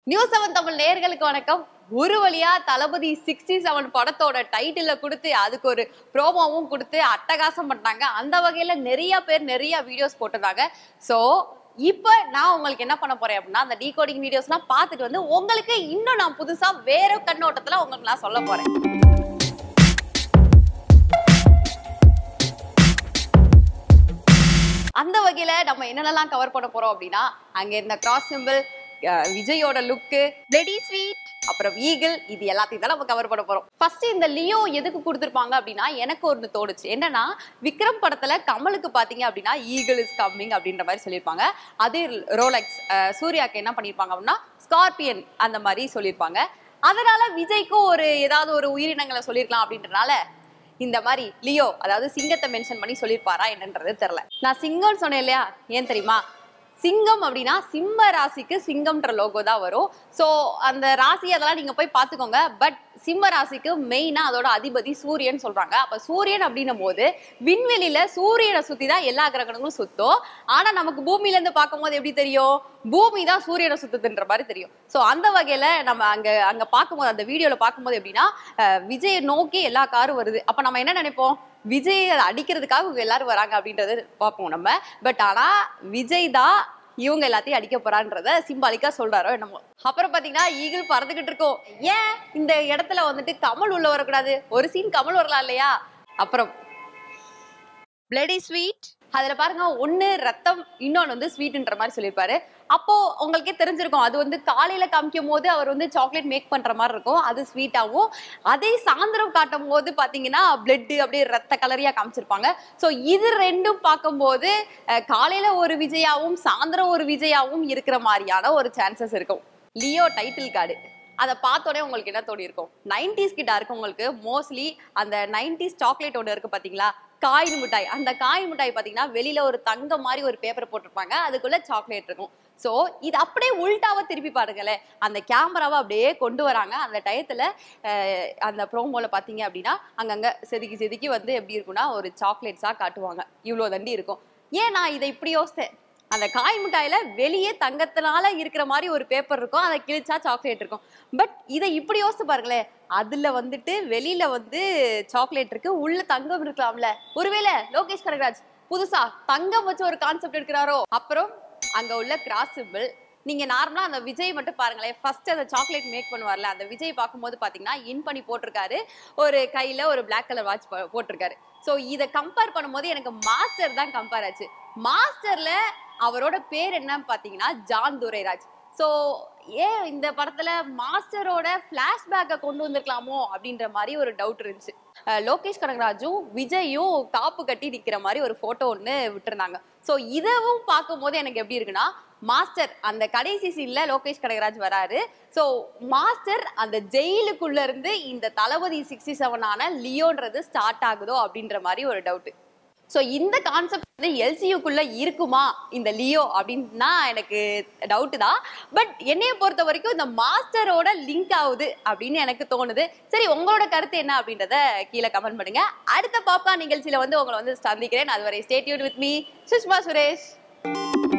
news seven Tamil நேயர்களுக்கு வணக்கம் ஒரு வழியா தளபதி சிக்ஸ்டி செவன் படத்தோட டைட்டில கொடுத்து அதுக்கு ஒரு ப்ரோமோவும் கொடுத்து அட்டகாசம் பண்ணாங்க அந்த வகையில நிறைய பேர் நிறைய வீடியோஸ் போட்டிருந்தாங்க ஸோ இப்போ நான் உங்களுக்கு என்ன பண்ண போறேன் அப்படின்னா அந்த டீகோடிங் வீடியோஸ்லாம் பார்த்துட்டு வந்து உங்களுக்கு இன்னும் நான் புதுசா வேற கண்ணோட்டத்துல உங்களுக்கு நான் சொல்ல போறேன் அந்த வகையில நம்ம என்னென்னலாம் கவர் பண்ண போறோம் அப்படின்னா அங்க இருந்த கிராஸ் சிம்பிள் விஜயோட லுக்கு ரெடி ஸ்வீட் அப்புறம் ஈகிள் இது எல்லாத்தையும் தான் நம்ம கவர் பண்ண போறோம் ஃபர்ஸ்ட் இந்த லியோ எதுக்கு கொடுத்துருப்பாங்க அப்படின்னா எனக்கு ஒன்று தோணுச்சு என்னன்னா விக்ரம் படத்துல கமலுக்கு பாத்தீங்க அப்படின்னா ஈகிள் இஸ் கம்மிங் அப்படின்ற மாதிரி சொல்லியிருப்பாங்க அதே ரோலெக்ஸ் சூர்யாக்கு என்ன பண்ணியிருப்பாங்க அப்படின்னா ஸ்கார்பியன் அந்த மாதிரி சொல்லியிருப்பாங்க அதனால விஜய்க்கும் ஒரு ஏதாவது ஒரு உயிரினங்களை சொல்லியிருக்கலாம் அப்படின்றனால இந்த மாதிரி லியோ அதாவது சிங்கத்தை மென்ஷன் பண்ணி சொல்லியிருப்பாரா என்னன்றது தெரியல நான் சிங்கம்னு சொன்னேன் இல்லையா ஏன் தெரியுமா சிங்கம் அப்படின்னா சிம்ம ராசிக்கு சிங்கம்ன்ற லோகோ தான் வரும் ஸோ அந்த ராசி அதெல்லாம் நீங்க போய் பார்த்துக்கோங்க பட் சிம்ம ராசிக்கு மெயினா அதோட அதிபதி சூரியன் சொல்றாங்க அப்ப சூரியன் அப்படின்னும் போது விண்வெளியில சூரியனை சுத்தி தான் எல்லா கிரகணங்களும் சுத்தும் ஆனா நமக்கு பூமியில இருந்து பார்க்கும்போது எப்படி தெரியும் பூமி தான் சூரியனை சுத்துதுன்ற மாதிரி தெரியும் ஸோ அந்த வகையில நம்ம அங்க அங்க பார்க்கும்போது அந்த வீடியோல பார்க்கும்போது எப்படின்னா அஹ், விஜயை நோக்கி எல்லா காரும் வருது அப்ப நம்ம என்ன நினைப்போம் விஜய் அதை அடிக்கிறதுக்காக இவங்க எல்லாரும் வராங்க அப்படின்றது பார்ப்போம் நம்ம பட் ஆனா விஜய் தான் இவங்க எல்லாத்தையும் அடிக்க போறான்றத சிம்பாலிக்கா சொல்றாரோ என்னமோ அப்புறம் பாத்தீங்கன்னா ஈகிள் பறந்துகிட்டு இருக்கோம் ஏன் இந்த இடத்துல வந்துட்டு கமல் உள்ள வரக்கூடாது ஒரு சீன் கமல் வரலாம் இல்லையா அப்புறம் பிளடி ஸ்வீட் அதுல பாருங்க ஒண்ணு ரத்தம் இன்னொன்னு வந்து ஸ்வீட்ன்ற மாதிரி சொல்லியிருப்பாரு அப்போ உங்களுக்கே தெரிஞ்சிருக்கும் அது வந்து காலையில காமிக்கும் போது அவர் வந்து சாக்லேட் மேக் பண்ற மாதிரி இருக்கும் அது ஸ்வீட்டாவும் அதே சாயந்தரம் காட்டும் போது பாத்தீங்கன்னா பிளட் அப்படியே ரத்த கலரியா காமிச்சிருப்பாங்க ஸோ இது ரெண்டும் பார்க்கும்போது அஹ், காலையில ஒரு விஜயாவும் சாயந்தரம் ஒரு விஜயாவும் இருக்கிற மாதிரியான ஒரு சான்சஸ் இருக்கும் லியோ டைட்டில் கார்டு அதை பார்த்தோடனே உங்களுக்கு என்ன தோணி இருக்கும் நைன்டிஸ் கிட்ட இருக்கவங்களுக்கு மோஸ்ட்லி அந்த நைன்டிஸ் சாக்லேட் ஒன்று இருக்கு பாத்தீங்களா காயின் மிட்டாய் அந்த காயின் மிட்டாய் பாத்தீங்கன்னா வெளியில ஒரு தங்க மாதிரி ஒரு பேப்பர் போட்டிருப்பாங்க அதுக்குள்ள சாக்லேட் இருக்கும் ஸோ இது அப்படியே உள்டாவா திருப்பி பாருங்களேன் அந்த கேமராவை அப்படியே கொண்டு வராங்க அந்த டயத்துல அஹ், அந்த ப்ரோமோல பாத்தீங்க அப்படின்னா அங்கங்க செதுக்கி செதுக்கி வந்து எப்படி இருக்கும்னா ஒரு சாக்லேட்ஸா காட்டுவாங்க இவ்வளோ தண்டி இருக்கும் ஏன் நான் இதை இப்படி யோசித்தேன் அந்த காய் மிட்டாயில வெளியே தங்கத்தினால இருக்கிற மாதிரி ஒரு பேப்பர் இருக்கும் அதை கிழிச்சா சாக்லேட் இருக்கும் பட் இதை இப்படி யோசிச்சு பாருங்களேன் அதுல வந்துட்டு வெளியில வந்து சாக்லேட் இருக்கு உள்ள தங்கம் இருக்கலாம்ல ஒருவேளை லோகேஷ் கனகராஜ் புதுசா தங்கம் வச்சு ஒரு கான்செப்ட் எடுக்கிறாரோ அப்புறம் அங்க உள்ள கிராஸ் சிம்பிள் நீங்க நார்மலா அந்த விஜய் மட்டும் பாருங்களேன் ஃபர்ஸ்ட் அந்த சாக்லேட் மேக் பண்ணுவார்ல அந்த விஜய் பார்க்கும்போது பாத்தீங்கன்னா இன் பண்ணி போட்டிருக்காரு ஒரு கையில ஒரு Black கலர் வாட்ச் போட்டிருக்காரு ஸோ இதை கம்பேர் பண்ணும்போது எனக்கு மாஸ்டர் தான் கம்பேர் ஆச்சு மாஸ்டர்ல அவரோட பேர் என்னன்னு பாத்தீங்கன்னா ஜான் துரைராஜ் ஸோ ஏன் இந்த படத்துல மாஸ்டரோட ஃபிளாஷ்பேக்கை கொண்டு வந்திருக்கலாமோ அப்படின்ற மாதிரி ஒரு டவுட் இருந்துச்சு அஹ் லோகேஷ் கனகராஜும் விஜயும் காப்பு கட்டி நிக்கிற மாதிரி ஒரு போட்டோ ஒன்று விட்டுருந்தாங்க ஸோ இதவும் பார்க்கும்போது எனக்கு எப்படி இருக்குன்னா மாஸ்டர் அந்த கடைசி சீன்ல லோகேஷ் கனகராஜ் வராரு ஸோ மாஸ்டர் அந்த ஜெயிலுக்குள்ள இருந்து இந்த தளபதி சிக்ஸ்டி செவனான லியோன்றது ஸ்டார்ட் ஆகுதோ அப்படின்ற மாதிரி ஒரு டவுட் ஸோ இந்த கான்செப்ட் வந்து எல்சியூக்குள்ள இருக்குமா இந்த லியோ அப்படின்னா எனக்கு டவுட் தான் பட் என்னைய பொறுத்த வரைக்கும் இந்த மாஸ்டரோட லிங்க் ஆகுது அப்படின்னு எனக்கு தோணுது சரி உங்களோட கருத்து என்ன அப்படின்றத கீழே கமெண்ட் பண்ணுங்க அடுத்த பாப்பா நிகழ்ச்சியில வந்து உங்களை வந்து சந்திக்கிறேன் அதுவரை stay tuned with me Sushma Suresh